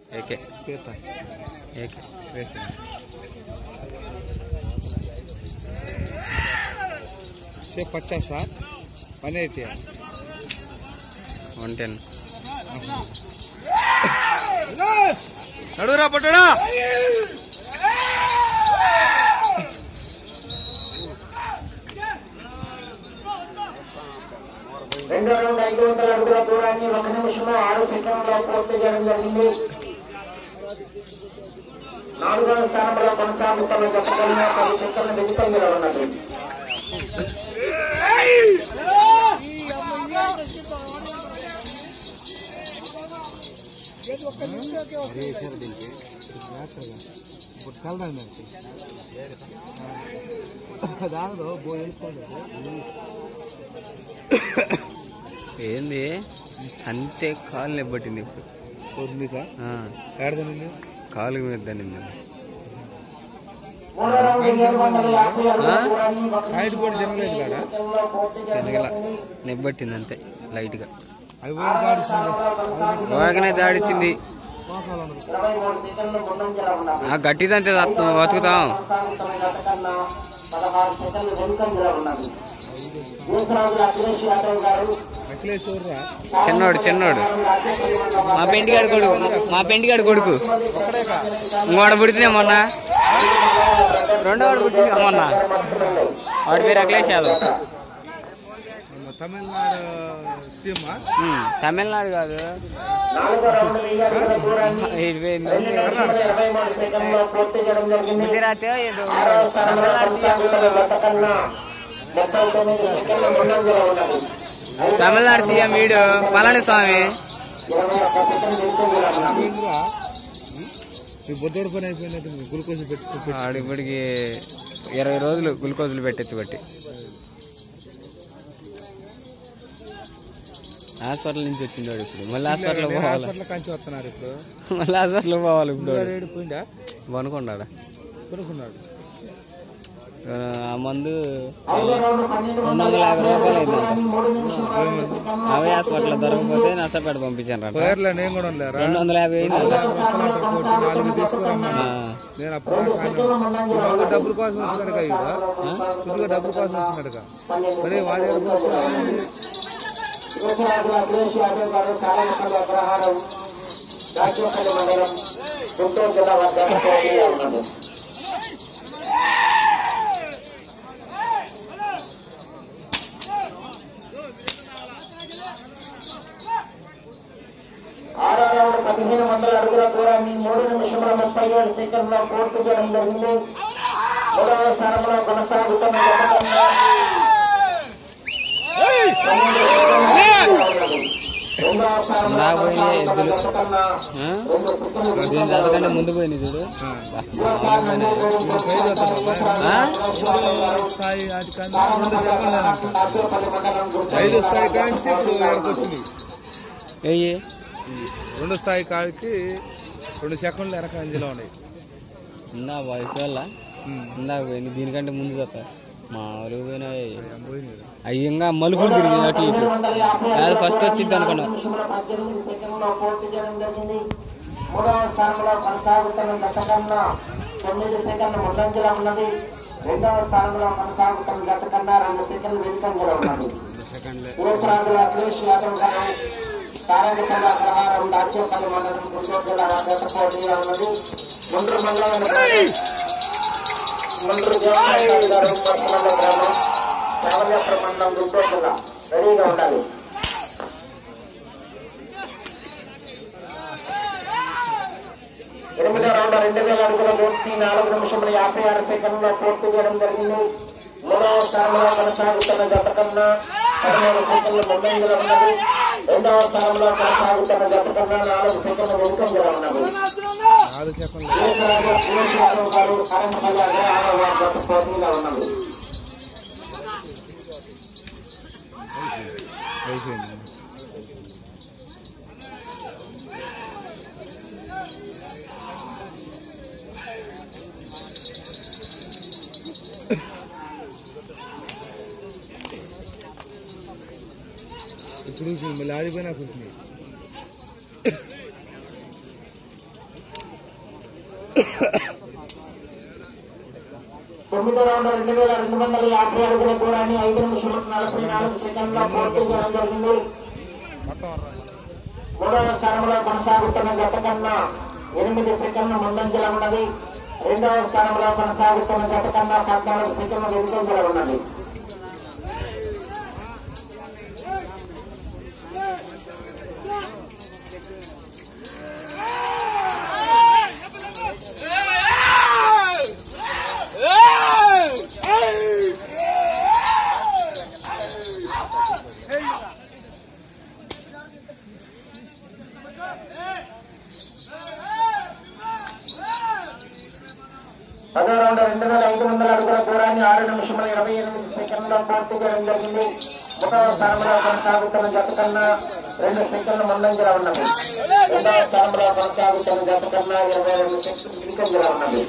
AK Sita AK rate से पचास साठ वन एटी వన్ టెన్ నడురా పట్టుడా రెండో రౌండ్ ఐదు వందల అడుగుల దూరాన్ని ఒక నిమిషంలో ఆరు సెకండ్లో పూర్తి చేయడం జరిగింది నాలుగవ స్థానంలో కొనసాగుతున్న చెప్పగలిగిన పది సెకండ్ల వెనుకంజలో ఉన్నది ఇప్పుడు కలదండి దానిలో బో వెళ్ళిపోండి ఏంది అంతే కాలు నెబ్బట్టింది ఇప్పుడు కొద్దిగా ఆ, ఏడదండి కాలు మీద దానింది మూడో రౌండ్ ఏడు వందల యాభై అడుగుల ఆ? దూరాన్ని ఒక హైట్ కూడా జరగలేదు కాడ నిమిషంలో పూర్తి చేయడం శనగల జరిగింది నెబ్బట్టింది అంతే లైట్గా అవి కూడా దాడుస్తుంది బాగానే దాడిచ్చింది ఇరవై మూడు సెకండ్లు ముందంజలో ఉన్నది ఆ గట్టిదంతే బతుకుతాం కొనసాగుతున్న గత కన్నా పదహారు సెకండ్లు వెనుకంజలో ఉన్నది దూసరాజుల అఖిలేష్ యాదవ్ గారు అఖిలేష్ ఊర్రా చిన్నోడు చిన్నోడు మా పెంటిగాడు కొడుకు మా పెంటిగాడు కొడుకు ఒక్కడేగా ఇంకోడు పుడితేనే మొన్న రెండో వాడు పుట్టింది మొన్న వాడి పేరు అఖిలేష్ యాదవ్ మన తమిళనాడు సీమ ఉమ్, తమిళనాడు కాదు నాలుగో రౌండ్ వెయ్యి అడుగుల దూరాన్ని వీడి పేరు రెండు నిమిషాల ఇరవై మూడు సెకండ్లో పూర్తి చేయడం జరిగింది గుజరాత్ ఏదో ఆరవ స్థానంలో కొనసాగుతున్న గత కన్నా ముప్పై తొమ్మిది సెకండ్ల ముందంజలో ఉన్నది తమిళనాడు సీఎం వీడు పళనిస్వామి ఇరవై ఒక్క సెకండ్ వెనుకంజలో ఉన్నది ఏంద్రా మీ బొద్దోడు పని అయిపోయినట్టు గ్లూకోజ్ పెట్టుకో వాడు ఇప్పటికి ఇరవై రోజులు గ్లూకోజులు పెట్టచ్చు బట్టి హాస్పిటల్ నుంచి వచ్చింది వాడు ఇప్పుడు మళ్ళీ హాస్పిటల్ పోవాలి హాస్పిటల్ కంచి వస్తున్నారు ఇప్పుడు మళ్ళీ హాస్పిటల్ పోవాలి ఇప్పుడు వాడు. ఏడు పోయిందా అనుకున్నాడా కొనుక్కున్నాడు ఆ మందు ఐదో రౌండ్ పన్నెండు రెండు వందల యాభై రూపాయలు అయిందంట మూడు నిమిషాల ఇరవై సెకండ్ల అవే హాస్పిటల్ దొరకకపోతే నష్టపేట పంపించాను రంట పేర్లో నేను కూడా లేరా రెండు వందల యాభై అయింది నాలుగు తీసుకురమ్మన్నా నేను అప్పుడు కొద్దిగా డబ్బుల కోసం వచ్చినట్టుగా ఇక కొద్దిగా డబ్బుల కోసం వచ్చినట్టుగా అదే వాడి శివసరాజు అఖిలేష్ యాదవ్ గారు సారంగపల్లి అగ్రహారం రాజ్యపల్లి మండలం గుంటూరు జిల్లా వద్ద పోటీగా ఉన్నది ఆరో రౌండ్ పదిహేను వందల అడుగుల దూరాన్ని మూడు నిమిషముల ముప్పై ఏడు సెకండ్లో పూర్తి చేయడం జరిగింది మూడవ స్థానంలో కొనసాగుతున్న జత కన్నా రెండవ స్థానంలో రాబోయే కొనసాగుతున్న ఎద్దులు. జత కన్నా ఆ? రెండు సెకండ్లు దీని అంతకంటే ముందు పోయింది చూడు ఆ? స్థాయి అది కన్నా రెండు సెకండ్లు లేదంట. ఐదు స్థాయి కాంచి ఇప్పుడు ఇక్కడికి వచ్చింది ఏయ్యి రెండు స్థాయి కాడికి రెండు సెకండ్లు వెనక అంజలో ఉన్నాయి ఇందా వయసు వల్ల ఇందాక పోయింది దీనికంటే ముందు తప్ప మా ఊరు పోయినా ఏం పోయింది అవి ఇంకా మలుపులు తిరిగి అటు ఇటు అది ఫస్ట్ వచ్చింది అనుకున్నాం నిమిషముల పద్దెనిమిది సెకండ్లో పూర్తి చేయడం జరిగింది మూడవ స్థానంలో కొనసాగుతున్న జత కన్నా తొమ్మిది సెకండ్ల ముందంజలో ఉన్నది రెండవ స్థానంలో కొనసాగుతున్న జత కన్నా రెండు సెకండ్లు వెనుకంజలో ఉన్నది రెండు సెకండ్లే యువసరాజుల అఖిలేష్ యాదవ్ గారు సారంగపల్లి అగ్రహారం దాచేపల్లి మండలం గుంటూరు జిల్లా గత పోటీగా ఉన్నది గుంటూరు మండలం గుంటూరు జగన్మోహన్ గారు పట్టణంలో గ్రామం చావల్యాపురం మండలం గుంటూరు జిల్లా రెడీగా ఉండాలి ఎనిమిదో రౌండ్ రెండు వేల అడుగుల పూర్తి నాలుగు నిమిషముల యాభై ఆరు సెకండ్లో పూర్తి చేయడం జరిగింది మూడవ స్థానంలో కొనసాగుతున్న జత కన్నా పదిహేడు సెకండ్లు ముందంజలో ఉన్నది రెండవ స్థానంలో కొనసాగుతున్న జత కన్నా నాలుగు సెకండ్లు వెనుకంజలో ఉన్నది నాలుగు సెకండ్లు కేశరాజు సురేష్ యాదవ్ గారు కరెంపల్లి అగ్రహారం వారి జత పోటీగా ఉన్నది అయిపోయింది ఇప్పుడు మళ్ళీ ఆడిపోయినా కూర్చుని తొమ్మిదో రౌండ్ రెండు వేల రెండు వందల యాభై అడుగుల దూరాన్ని ఐదు నిమిషముల నలభై నాలుగు సెకండ్లో పూర్తి చేయడం జరిగింది మొత్తం రా. మూడవ స్థానంలో కొనసాగుతున్న గత కన్నా ఎనిమిది సెకండ్ల ముందంజల ఉన్నది రెండవ స్థానంలో కొనసాగుతున్న గత కన్నా పద్నాలుగు సెకండ్ల వెనుకంజల ఉన్నది పదో రౌండ్ రెండు వేల ఐదు వందల అడుగుల దూరాన్ని ఆరు నిమిషముల ఇరవై ఎనిమిది సెకండ్లో పూర్తి చేయడం జరిగింది ఒకటవ స్థానంలో కొనసాగుతున్న జత కన్నా రెండు సెకండ్ల ముందంజల ఉన్నది రెండవ స్థానంలో కొనసాగుతున్న జత కన్నా ఇరవై రెండు సెకండ్ల వెనుకంజల ఉన్నది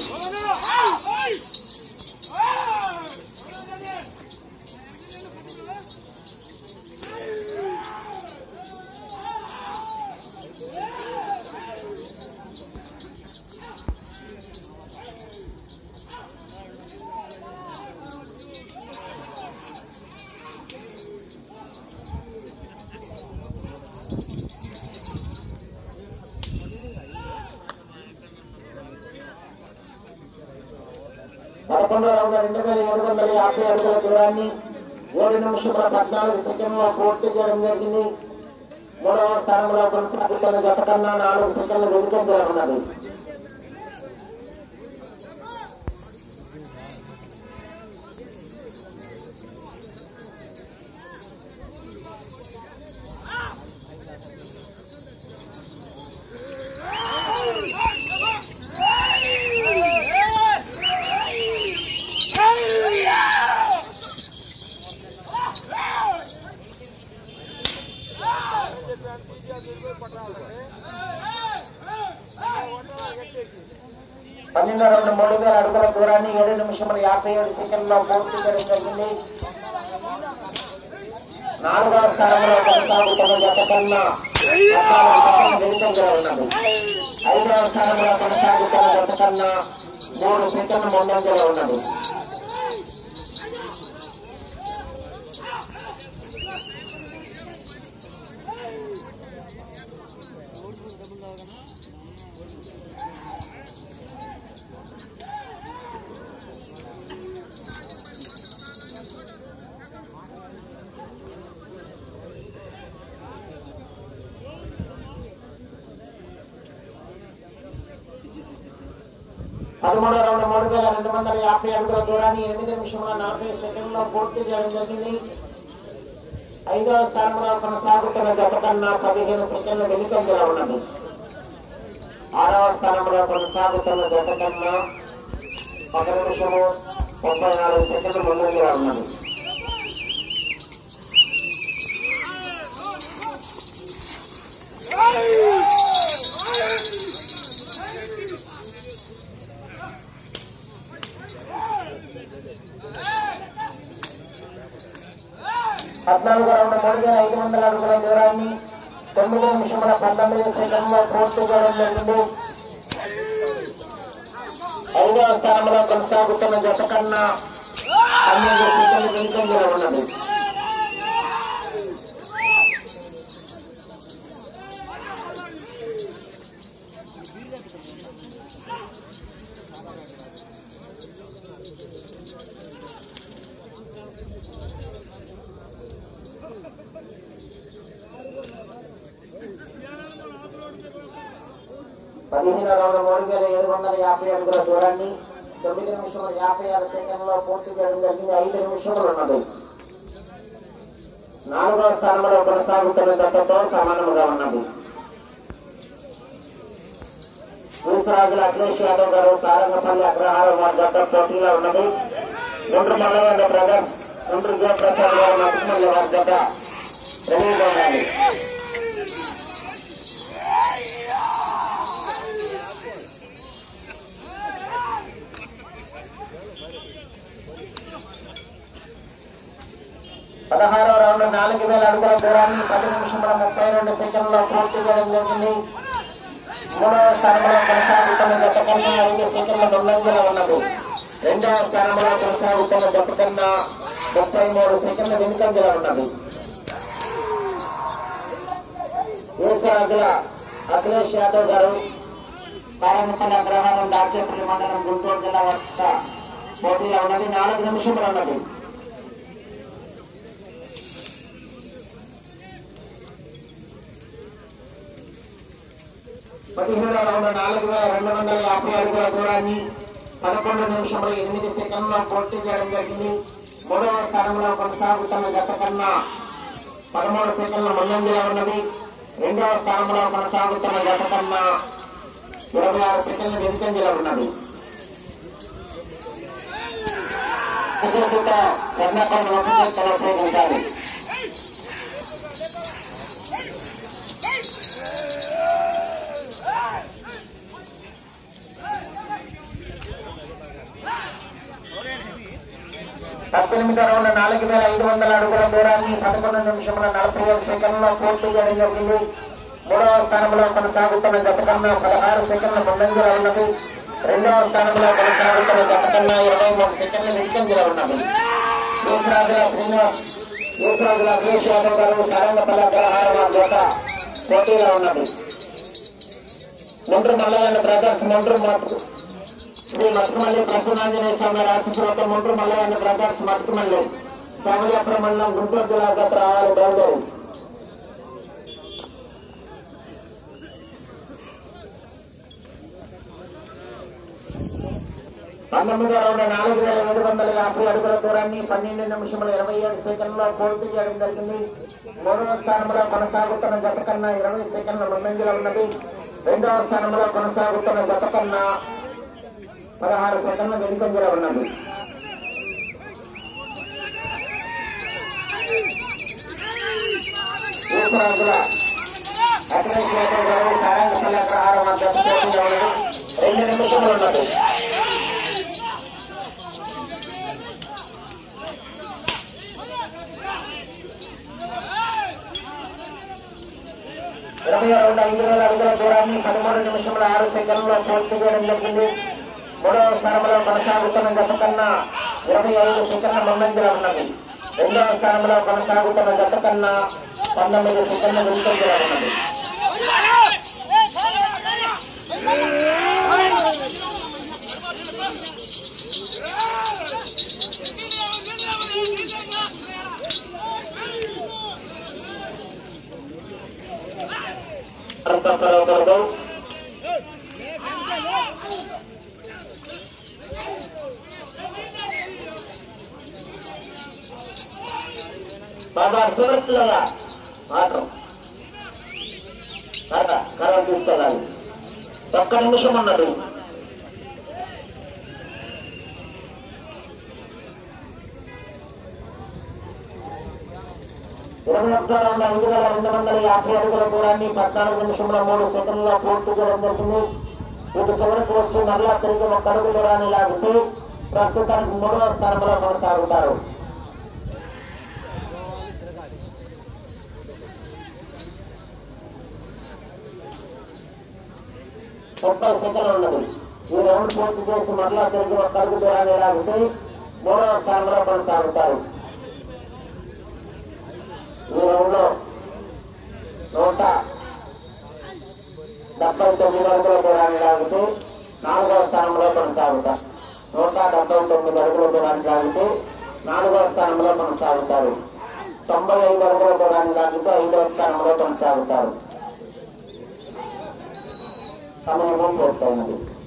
పదకొండో రౌండ్ రెండు వేల ఏడు వందల యాభై అడుగుల దూరాన్ని ఏడు నిమిషముల పద్నాలుగు సెకండ్లో పూర్తి చేయడం జరిగింది మూడవ స్థానంలో కొనసాగుతున్న జత కన్నా నాలుగు సెకండ్ల వెనుకంజల ఉన్నది పన్నెండో రౌండ్ మూడు వేల అడుగుల దూరాన్ని ఏడు నిమిషముల యాభై ఏడు సెకండ్లో పూర్తి చేయడం జరిగింది నాలుగవ స్థానంలో కొనసాగుతున్న జత కన్నా పద్నాలుగు సెకండ్ల వెనుకంజల ఉన్నది ఐదవ స్థానంలో కొనసాగుతున్న జత కన్నా మూడు సెకండ్ల ముందంజల ఉన్నది పదమూడో రౌండ్ మూడు వేల రెండు వందల యాభై అడుగుల దూరాన్ని ఎనిమిది నిమిషముల నలభై సెకండ్లో పూర్తి చేయడం జరిగింది ఐదవ స్థానంలో కొనసాగుతున్న జత కన్నా పదిహేను సెకండ్ల వెనుకంజల ఉన్నది ఆరవ స్థానంలో కొనసాగుతున్న జత కన్నా ఒక నిమిషము ముప్పై నాలుగు సెకండ్లు ముందంజల ఉన్నది పద్నాలుగు రౌండ్ మూడు వేల ఐదు వందల అడుగుల దూరాన్ని తొమ్మిది నిమిషముల పంతొమ్మిది సెకండ్లో పూర్తి చేయడం జరిగింది ఐదవ స్థానంలో కొనసాగుతున్న జత కన్నా పన్నెండు సెకండ్లు వెనుకంజలో ఉన్నది పదిహేను రౌండ్ మూడు వేల ఏడు వందల యాభై అడుగుల దూరాన్ని తొమ్మిది నిమిషముల యాభై ఆరు సెకండ్లో పూర్తి చేయడం జరిగింది ఐదు నిమిషములు ఉన్నది నాలుగవ స్థానంలో కొనసాగుతున్న జతతో సమానముగా ఉన్నది వీసరాజుల అఖిలేష్ యాదవ్ గారు సారంగపల్లి అగ్రహారం వారి జత పోటీలో ఉన్నది గుండ్రు మల్లయ్య బ్రదర్స్ గుండ్రు జయప్రసాద్ గారు నటుమల్లి వారి జత రెడీగా ఉండాలి పదహారవ రౌండ్ నాలుగు వేల అడుగుల దూరాన్ని పది నిమిషముల ముప్పై రెండు సెకండ్లో పూర్తి చేయడం జరిగింది మూడవ స్థానంలో కొనసాగుతున్న జత కన్నా ఐదు సెకండ్ల ముందంజలో ఉన్నది రెండవ స్థానంలో కొనసాగుతున్న జత కన్నా ముప్పై మూడు సెకండ్ల వెనుకంజలో ఉన్నది దేశరాజుల అఖిలేష్ యాదవ్ గారు కారణపల్లి అగ్రహారం దాచేపల్లి మండలం గుంటూరు జిల్లా వద్ద పోటీలో ఉన్నది నాలుగు నిమిషములు ఉన్నది పదిహేడవ రౌండ్ నాలుగు వేల రెండు వందల యాభై అడుగుల దూరాన్ని పదకొండు నిమిషముల ఎనిమిది సెకండ్లో పూర్తి చేయడం జరిగింది మూడవ స్థానంలో కొనసాగుతున్న గత కన్నా పదమూడు సెకండ్ల ముందంజలో ఉన్నది రెండవ స్థానంలో కొనసాగుతున్న గత కన్నా ఇరవై ఆరు సెకండ్ల వెనుకంజలో ఉన్నది కర్ణపల్లి ఒకటి ఉపయోగించాలి పద్దెనిమిది రౌండ్ నాలుగు వేల ఐదు వందల అడుగుల దూరాన్ని పదకొండు నిమిషముల నలభై ఐదు సెకండ్లో పూర్తి చేయడం జరిగింది మూడవ స్థానంలో కొనసాగుతున్న గత కన్నా పదహారు సెకండ్ల ముందంజలో ఉన్నది రెండవ స్థానంలో కొనసాగుతున్న గత కన్నా ఇరవై మూడు సెకండ్ల వెనుకంజలో ఉన్నది యూసరాజుల శ్రీనివాస్ యూసరాజుల అఖిలేష్ యాదవ్ గారు సారంగపల్లి అగ్రహారం జత పోటీలో ఉన్నది ముండ్రు మల్లయ్య బ్రదర్స్ ముండ్రు మత్తు శ్రీ మట్టుమల్లి ప్రసన్నాంజనేయ స్వామి రాశిశ్వరతో ముండ్రు మల్లయ్య బ్రదర్స్ మట్టుమల్లి శ్యామజాపురం మండలం గుంటూరు జిల్లా గత రావాలి బయలుదేరి పంతొమ్మిది రౌండ్ నాలుగు వేల ఏడు వందల యాభై అడుగుల దూరాన్ని పన్నెండు నిమిషముల ఇరవై ఏడు సెకండ్లో పూర్తి చేయడం జరిగింది మూడవ స్థానంలో కొనసాగుతున్న గత కన్నా ఇరవై సెకండ్ల ముందంజలో ఉన్నది రెండవ స్థానంలో కొనసాగుతున్న గత కన్నా పదహారు సెకండ్ల వెనుకంజలో ఉన్నది యూసరాజుల అఖిలేష్ యాదవ్ గారు సారంగపల్లి అగ్రహారం వద్ద పోటీలో ఉన్నది రెండు నిమిషములు ఉన్నది ఇరవై రెండు ఐదు వేల అడుగుల దూరాన్ని పదమూడు నిమిషముల ఆరు సెకండ్లో పూర్తి చేయడం జరిగింది మూడవ స్థానంలో కొనసాగుతున్న గత కన్నా ఇరవై ఐదు సెకండ్ల ముందంజలో ఉన్నది రెండవ స్థానంలో కొనసాగుతున్న గత కన్నా పంతొమ్మిది సెకండ్ల ముందంజలో ఉన్నది అంత పరవకూడదు బాబా సురత్లగా మాత్రం కర్ర కర్ర తీసుకెళ్ళాలి ఒక్క నిమిషం ఉన్నది ఇరవై ఒక్క రెండు ఐదు వేల రెండు వందల యాభై అడుగుల దూరాన్ని పద్నాలుగు నిమిషముల మూడు సెకండ్లో పూర్తి చేయడం జరిగింది ఇటు చివరికి వచ్చి మరలా తిరిగి ఒక అడుగు దూరాన్ని లాగితే ప్రస్తుతానికి మూడవ స్థానంలో కొనసాగుతారు ముప్పై సెకండ్లు ఉన్నది ఈ రౌండ్ పూర్తి చేసి మరలా తిరిగి ఒక అడుగు దూరాన్ని లాగితే మూడవ స్థానంలో కొనసాగుతారు ఈ రౌండ్ లో నూట డెబ్బై తొమ్మిది అడుగుల దూరాన్ని లాగితే నాలుగవ స్థానంలో కొనసాగుతారు నూట డెబ్బై తొమ్మిది అడుగుల దూరాన్ని లాగితే నాలుగవ స్థానంలో కొనసాగుతారు తొంభై ఐదు అడుగుల దూరాన్ని లాగితే ఐదవ స్థానంలో కొనసాగుతారు సమయం పూర్తయినది